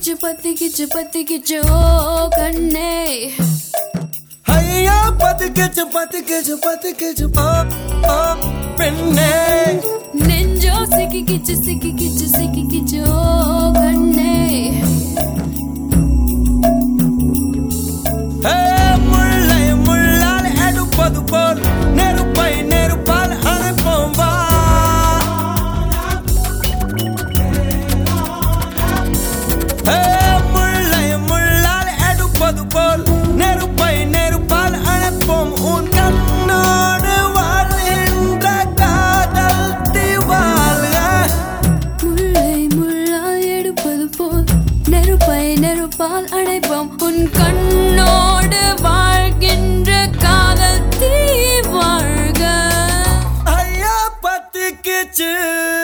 பத்திக்கிச்சு பத்திக்கிச்சு பத்திக்கிச்சு ஓ கண்ணே ஐயா பத்துக்கிச்சு பத்துக்கிச்சு பத்துக்கிச்சு பா பா பெண்ணே நெஞ்சோ சிக்கிக்கிச்சு சிக்கிக்கிச்சு சிக்கிக்கிச்சு ஓ கண்ணே ஏ, முள்ளை முள்ளால் எடுப்பது போல் நெருப்பை நெருப்பால் அணைப்போம் வா ஏ, முள்ளை முள்ளால் எடுப்பது போல் நெருப்பை நெருப்பால் அணைப்போம் உன் கண்ணோடு வாழ்கின்ற காதல் திவால்க முள்ளை முள்ளால் எடுப்பது போல் நெருப்பை நெருப்பால் அடைப்போம் உன் கண்ணோடு வாழ்கின்ற காதல் தீ வாழ்க ஐயா பத்துக்குச்சு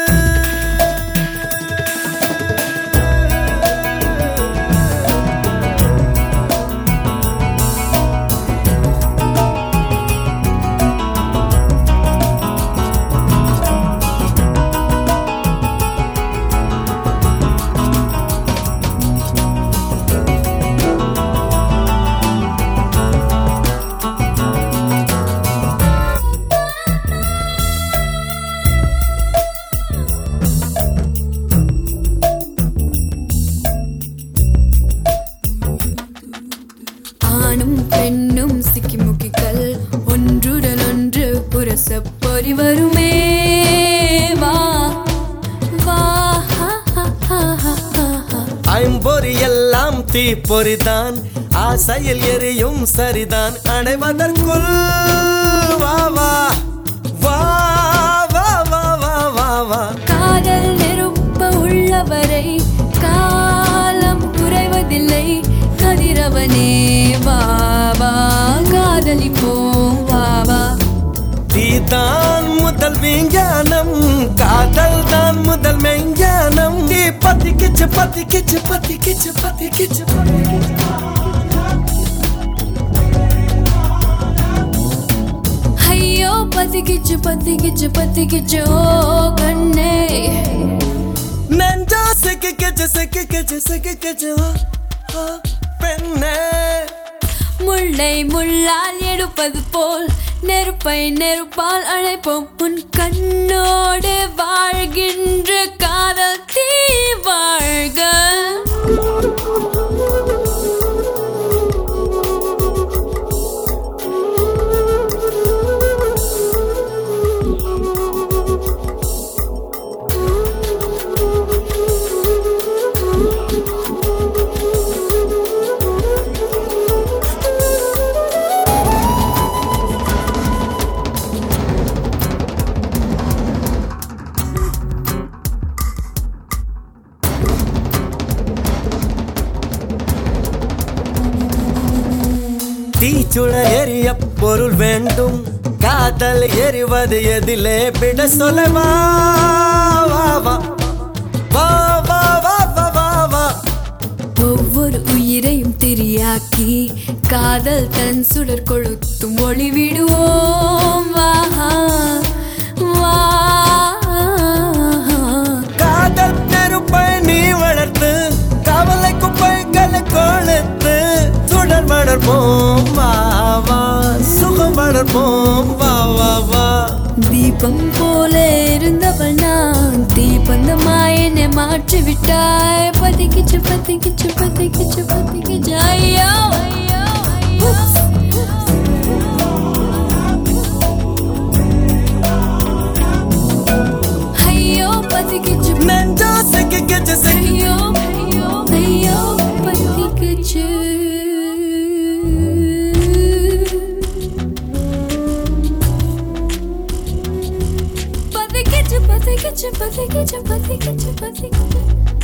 ஆணும் பெண்ணும் சிக்கி முக்கிகள் ஒன்றுடன் ஒன்று புரச பொறி வருமே வா வா ஹா, ஹா, ஹா, ஹா, ஹா, ஹா. ஐம்பொறி எல்லாம் தீப்பொறிதான் ஆசையில் எரியும் சரிதான் அடைவதற்குள் வா வா வா வா வா வா வா வா காதல் நெருப்ப உள்ளவரை காலம் குறைவதில்லை கதிரவனே வா வா காதலிப்போம் வா வா தீதான் முதல் விஞ்ஞானம் காதல் தான் முதல் மெஞ்ஞானம் நீ பத்திக்கிச்சு பத்திக்கிச்சு பத்திக்கிச்சு பத்திக்கிச்சு பத்திக்கிச்சு ஐயோ பத்திக்கிச்சு பத்திக்கிச்சு பத்திக்கிச்சு ஓ கண்ணே நெஞ்சா சிக்கிக்கிச்சு சிக்கிக்கிச்சு சிக்கிக்கிச்சு ஆ, ஆ, பெண்ணே முள்ளை முள்ளால் எடுப்பது போல் நெருப்பை நெருப்பால் அழைப்போம் உன் கண்ணோடு வாழ்கின்ற காதல் தீ வாழ்க தீச்சுட எரிய பொருள் வேண்டும் காதல் எரிவது எதிலே விட சொல்லவா வா வா வா வா வா வா வா வா ஒவ்வொரு உயிரையும் திரியாக்கி காதல் தன் சுடர் கொளுத்தும் ஒளி விடுவோம் வா வா காதல் நெருப்பை நீ வளர்த்து கவலை குப்பைகளை கொளுத்து சுடர் வளர்ப்போம் வா வா சுகம் வளர்ப்போம் வா வா வா தீபம் போல இருந்தவள் நான் தீபந்தமாய் என்னை மாற்றி விட்டாய் பத்திக்கிச்சு பத்திக்கிச்சு பத்திக்கிச்சு பத்திக்கிச்சு ஐயோ ஐயோ ஐயோ ஐயோ பத்திக்கிச்சு நெஞ்சா சிக்கிக்கிச்சு சிக்கி ஐயோ ஐயோ ஐயோ பத்திக்கிச்சு பத்திக்கிச்சு பத்திக்கிச்சு பத்திக்கிச்சு பத்திக்கிச்சு பத்திக்கிச்சு